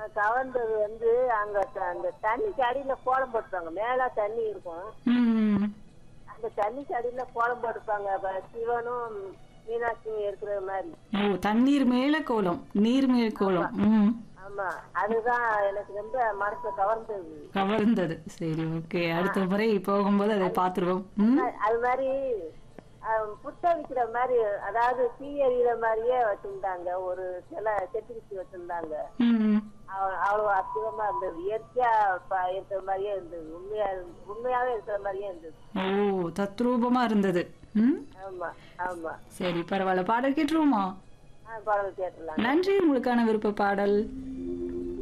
அஹ் கவர்ந்தது வந்து அங்க த- அந்த தண்ணிக்கு அடியில கோலம் போட்டுப்பாங்க மேல தண்ணி இருக்கும் ம் அந்த தண்ணிக்கு அடியில கோலம் போட்டுப்பாங்க அப்ப சிவனும் மீனாட்சியும் இருக்கிற மாதிரி ஓ தண்ணீர் மேல கோலம் நீர் மேல் கோலம் ம் ஆமா அதுதான் எனக்கு ரொம்ப மனசை கவர்ந்தது கவர்ந்தது சரி ஓகே அடுத்த முறை போகும்போது அதை பார்த்துருவோம் ம் அ- அது மாதிரி அஹ், புத்தளிக்கிற மாதிரி அதாவது தீ எறிகிற மாதிரியே வச்சிருந்தாங்க ஒரு சில செட்டுக்குச்சி வச்சிருந்தாங்க ம் அவ- அவ்வளவு அற்புதமா இருந்தது இயற்கையா ப- இருக்கிற மாதிரியே இருந்தது உண்மையா இருந்து- உண்மையாவே இருக்கிற மாதிரியே இருந்தது ஓ தத்ரூபமா இருந்தது ம் ஆமா ஆமா சரி பரவாயில்ல பாடல் கேட்டுருவோமா ஆ, பாடல் கேட்டலாம் நன்றி உங்களுக்கான விருப்ப பாடல்